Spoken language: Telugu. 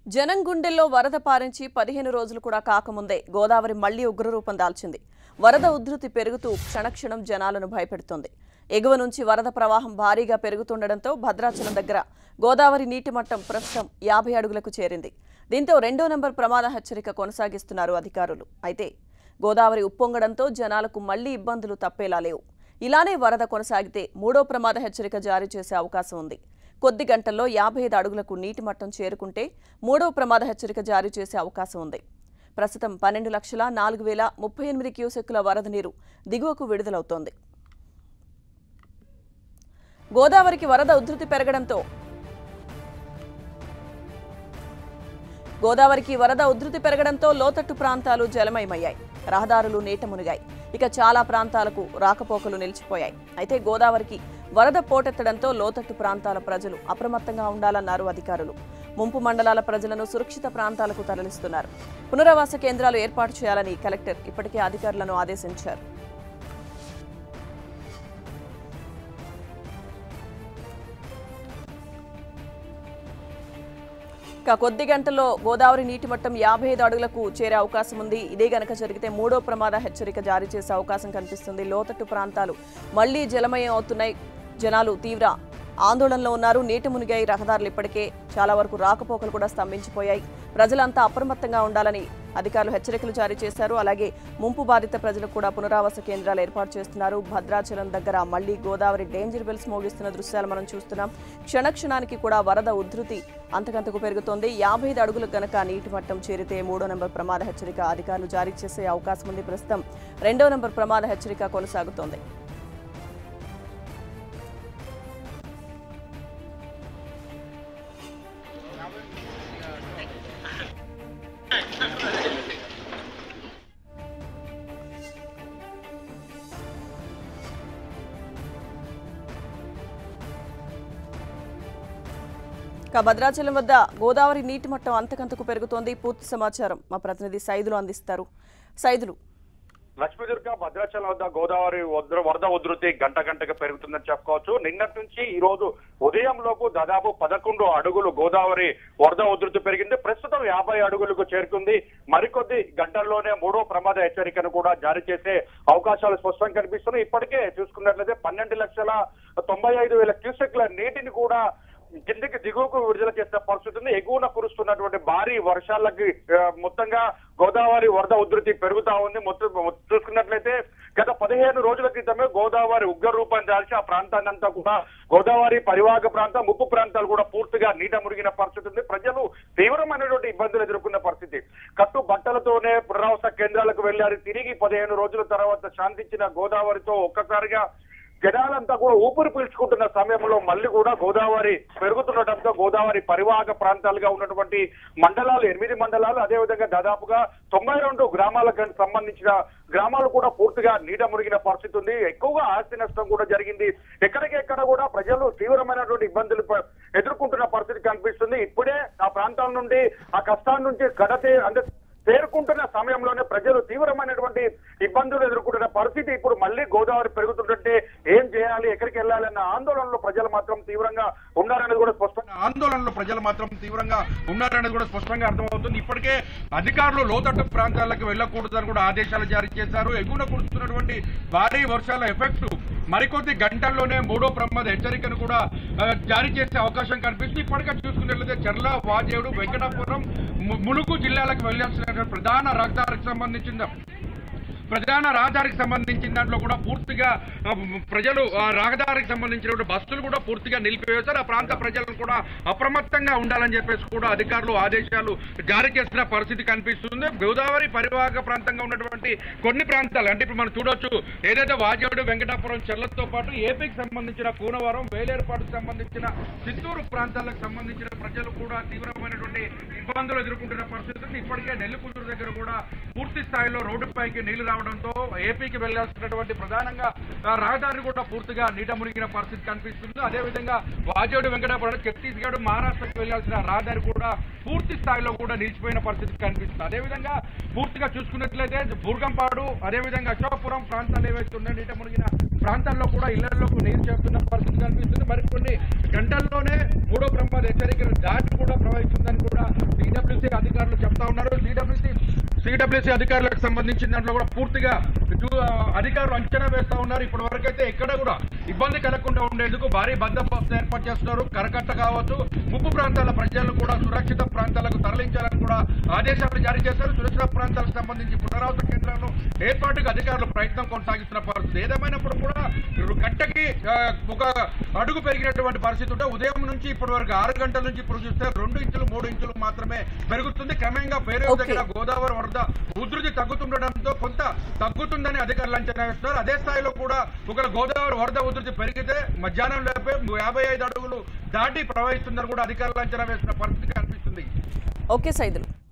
జనం గుండెల్లో వరద పారించి పదిహేను రోజులు కూడా కాకముందే గోదావరి మళ్లీ ఉగ్రరూపం దాల్చింది వరద ఉధృతి పెరుగుతూ క్షణక్షణం జనాలను భయపెడుతోంది ఎగువ నుంచి వరద ప్రవాహం భారీగా పెరుగుతుండటంతో భద్రాచలం దగ్గర గోదావరి నీటి మట్టం ప్రస్తుతం యాభై అడుగులకు చేరింది దీంతో రెండో నెంబర్ ప్రమాద హెచ్చరిక కొనసాగిస్తున్నారు అధికారులు అయితే గోదావరి ఉప్పొంగడంతో జనాలకు మళ్లీ ఇబ్బందులు తప్పేలా లేవు ఇలానే వరద కొనసాగితే మూడో ప్రమాద హెచ్చరిక జారీ చేసే అవకాశం ఉంది కొద్ది గంటల్లో యాభై ఐదు అడుగులకు నీటి మట్టం చేరుకుంటే మూడో ప్రమాద హెచ్చరిక జారీ చేసే అవకాశం ఉంది ప్రస్తుతం పన్నెండు లక్షల నాలుగు వేల ముప్పై ఎనిమిది క్యూసెక్కుల వరద నీరు దిగువకు విడుదలవుతోంది గోదావరికి వరద ఉధృతి పెరగడంతో గోదావరికి వరద ఉధృతి పెరగడంతో లోతట్టు ప్రాంతాలు జలమయమయ్యాయి రహదారులు నీట మునిగాయి ఇక చాలా ప్రాంతాలకు రాకపోకలు నిలిచిపోయాయి అయితే గోదావరికి వరద పోటెత్తడంతో లోతట్టు ప్రాంతాల ప్రజలు అప్రమత్తంగా ఉండాలన్నారు అధికారులు ముంపు మండలాల ప్రజలను సురక్షిత ప్రాంతాలకు తరలిస్తున్నారు పునరావాస కేంద్రాలు ఏర్పాటు చేయాలని కలెక్టర్ ఇప్పటికే అధికారులను ఆదేశించారు ఇక కొద్ది గంటల్లో గోదావరి నీటి మట్టం యాభై ఐదు అడుగులకు చేరే అవకాశం ఉంది ఇదే గనక జరిగితే మూడో ప్రమాద హెచ్చరిక జారీ చేసే అవకాశం కనిపిస్తుంది లోతట్టు ప్రాంతాలు మళ్లీ జలమయం అవుతున్నాయి జనాలు తీవ్ర ఆందోళనలో ఉన్నారు నీటి మునిగాయి రహదారులు ఇప్పటికే చాలా వరకు రాకపోకలు కూడా స్తంభించిపోయాయి ప్రజలంతా అప్రమత్తంగా ఉండాలని అధికారులు హెచ్చరికలు జారీ చేశారు అలాగే ముంపు బాధిత ప్రజలకు కూడా పునరావాస కేంద్రాలు ఏర్పాటు చేస్తున్నారు భద్రాచలం దగ్గర మళ్లీ గోదావరి డేంజర్ బెల్స్ మోగిస్తున్న దృశ్యాలు మనం చూస్తున్నాం క్షణక్షణానికి కూడా వరద ఉధృతి అంతకంతకు పెరుగుతోంది యాభై ఐదు అడుగులకు గనక నీటి మట్టం చేరితే మూడో నెంబర్ ప్రమాద హెచ్చరిక అధికారులు జారీ చేసే అవకాశం ఉంది ప్రస్తుతం రెండో నెంబర్ ప్రమాద హెచ్చరిక కొనసాగుతోంది ఇక భద్రాచలం వద్ద గోదావరి నీటి మట్టం అంతకంతకు పెరుగుతోంది పూర్తి సమాచారం మా ప్రతినిధి సైదులు అందిస్తారు సైదులు లక్ష్మీదుర్గ భద్రాచలం వద్ద గోదావరి వద్ద వరద ఉధృతి గంట గంటగా పెరుగుతుందని చెప్పుకోవచ్చు నిన్నటి నుంచి ఈ రోజు ఉదయంలోపు దాదాపు పదకొండు అడుగులు గోదావరి వరద ఉధృతి పెరిగింది ప్రస్తుతం యాభై అడుగులకు చేరుకుంది మరికొద్ది గంటల్లోనే మూడో ప్రమాద హెచ్చరికను కూడా జారీ చేసే అవకాశాలు స్పష్టంగా కనిపిస్తున్నాయి ఇప్పటికే చూసుకున్నట్లయితే పన్నెండు లక్షల తొంభై ఐదు వేల క్యూసెక్ల నీటిని కూడా కిందికి దిగువకు విడుదల చేసిన పరిస్థితి ఉంది ఎగువన కురుస్తున్నటువంటి భారీ వర్షాలకి ఆ, మొత్తంగా గోదావరి వరద ఉధృతి పెరుగుతా ఉంది మొత్తం మొత్తం చూసుకున్నట్లయితే గత పదిహేను రోజుల క్రితమే గోదావరి ఉగ్ర రూపం దాల్చి ఆ ప్రాంతాన్ని అంతా కూడా గోదావరి పరివాహక ప్రాంతం ముప్పు ప్రాంతాలు కూడా పూర్తిగా నీట మురిగిన పరిస్థితి ఉంది ప్రజలు తీవ్రమైనటువంటి ఇబ్బందులు ఎదుర్కొన్న పరిస్థితి కట్టు బట్టలతోనే పునరావాస కేంద్రాలకు వెళ్లారు తిరిగి పదిహేను రోజుల తర్వాత శాంతించిన గోదావరితో ఒక్కసారిగా జనాలంతా కూడా ఊపిరి పీల్చుకుంటున్న సమయంలో మళ్ళీ కూడా గోదావరి పెరుగుతుండటంతో గోదావరి పరివాహక ప్రాంతాలుగా ఉన్నటువంటి మండలాలు ఎనిమిది మండలాలు అదేవిధంగా దాదాపుగా తొంభై రెండు గ్రామాలకు సంబంధించిన గ్రామాలు కూడా పూర్తిగా నీట మునిగిన పరిస్థితి ఉంది ఎక్కువగా ఆస్తి నష్టం కూడా జరిగింది ఎక్కడికెక్కడ కూడా ప్రజలు తీవ్రమైనటువంటి ఇబ్బందులు ప- ఎదుర్కొంటున్న పరిస్థితి కనిపిస్తుంది ఇప్పుడే ఆ ప్రాంతాల నుండి ఆ కష్టాల నుంచి గడతే అంటే తేరుకుంటున్న సమయంలోనే ప్రజలు తీవ్రమైనటువంటి ఇబ్బందులు ఎదుర్కొంటున్న పరిస్థితి ఇప్పుడు మళ్ళీ గోదావరి పెరుగుతుంటే ఏం చేయాలి ఎక్కడికి వెళ్ళాలి అన్న ఆందోళనలో ప్రజలు మాత్రం తీవ్రంగా ఉన్నారనేది కూడా స్పష్టంగా ఆందోళనలో ప్రజలు మాత్రం తీవ్రంగా ఉన్నారనేది కూడా స్పష్టంగా అర్థమవుతుంది ఇప్పటికే అధికారులు లోతట్టు ప్రాంతాలకు వెళ్లకూడదని కూడా ఆదేశాలు జారీ చేశారు ఎగువన కురుస్తున్నటువంటి భారీ వర్షాల ఎఫెక్ట్ మరికొద్ది గంటల్లోనే మూడో ప్రమాద హెచ్చరికను కూడా ఆ, జారీ చేసే అవకాశం కనిపిస్తుంది ఇప్పటికే చూసుకున్నట్లయితే చర్ల వాజేడు వెంకటాపురం ము- ములుగు జిల్లాలకు వెళ్లాల్సిన ప్రధాన రహదారికి సంబంధించిన ప్రధాన రహదారికి సంబంధించిన దాంట్లో కూడా పూర్తిగా ఆ, ప్రజలు ఆ రహదారికి సంబంధించిన బస్సులు కూడా పూర్తిగా నిలిపివేశారు ఆ ప్రాంత ప్రజలను కూడా అప్రమత్తంగా ఉండాలని చెప్పేసి కూడా అధికారులు ఆదేశాలు జారీ చేసిన పరిస్థితి కనిపిస్తుంది గోదావరి పరివాహక ప్రాంతంగా ఉన్నటువంటి కొన్ని ప్రాంతాలు అంటే ఇప్పుడు మనం చూడొచ్చు ఏదైతే వాజేడు వెంకటాపురం చెర్లతో పాటు ఏపీకి సంబంధించిన కూనవరం వేలేరుపాటుకు సంబంధించిన చిత్తూరు ప్రాంతాలకు సంబంధించిన ప్రజలు కూడా తీవ్రమైనటువంటి ఇబ్బందులు ఎదుర్కొంటున్న పరిస్థితి ఉంది. ఇప్పటికే నెల్లికుదురు దగ్గర కూడా పూర్తి స్థాయిలో రోడ్డుపైకి నీళ్లు రావడంతో ఏపీకి వెళ్లాల్సినటువంటి ప్రధానంగా ఆ, రహదారి కూడా పూర్తిగా నీట మునిగిన పరిస్థితి కనిపిస్తుంది అదేవిధంగా వాజేడు వెంకటాపురం ఛత్తీస్గఢ్ మహారాష్ట్రకు వెళ్లాల్సిన రహదారి కూడా పూర్తి స్థాయిలో కూడా నిలిచిపోయిన పరిస్థితి కనిపిస్తుంది అదేవిధంగా పూర్తిగా చూసుకున్నట్లయితే బుర్గంపాడు అదేవిధంగా అశోకపురం ప్రాంతాలు ఏవైతే ఉన్నాయో నీట మునిగిన ప్రాంతాల్లో కూడా ఇళ్లలోకి నీరు చేస్తున్న పరిస్థితి కనిపిస్తుంది మరికొన్ని గంటల్లోనే మూడో ప్రమాద హెచ్చరికలు దాటి కూడా ప్రవహిస్తుందని కూడా సిడబ్ల్యూసీ అధికారులు చెప్తా ఉన్నారు సిడబ్ల్యూసీ సిడబ్ల్యూసీ అధికారులకు సంబంధించిన దాంట్లో కూడా పూర్తిగా చూ- అధికారులు అంచనా వేస్తా ఉన్నారు ఇప్పటి వరకు అయితే ఎక్కడ కూడా ఇబ్బంది కలగకుండా ఉండేందుకు భారీ బందోబస్తు ఏర్పాటు చేస్తున్నారు కరకట్ట కావచ్చు ముప్పు ప్రాంతాల ప్రజలను కూడా సురక్షిత ప్రాంతాలకు తరలించాలని కూడా ఆదేశాలు జారీ చేశారు సురక్షిత ప్రాంతాలకు సంబంధించి పునరావాస కేంద్రాలను ఏర్పాటుకు అధికారులు ప్రయత్నం కొనసాగిస్తున్న పరిస్థితి ఏదేమైనప్పుడు కూడా ఇప్పుడు గంటకి ఆ, ఒక అడుగు పెరిగినటువంటి పరిస్థితి ఉంటే ఉదయం నుంచి ఇప్పటి వరకు ఆరు గంటల నుంచి ఇప్పుడు చూస్తే రెండు ఇంచులు మూడు ఇంచులు మాత్రమే పెరుగుతుంది క్రమంగా పేరు Okay. దగ్గర గోదావరి వరద ఉధృతి తగ్గుతుండటంతో కొంత తగ్గుతుందని అధికారులు అంచనా వేస్తున్నారు అదే స్థాయిలో కూడా ఒకవేళ గోదావరి వరద ఉధృతి పెరిగితే మధ్యాహ్నం లోపే యాభై ఐదు అడుగులు దాటి ప్రవహిస్తుందని కూడా అధికారులు అంచనా వేస్తున్న పరిస్థితి కనిపిస్తుంది ఓకే సైదులు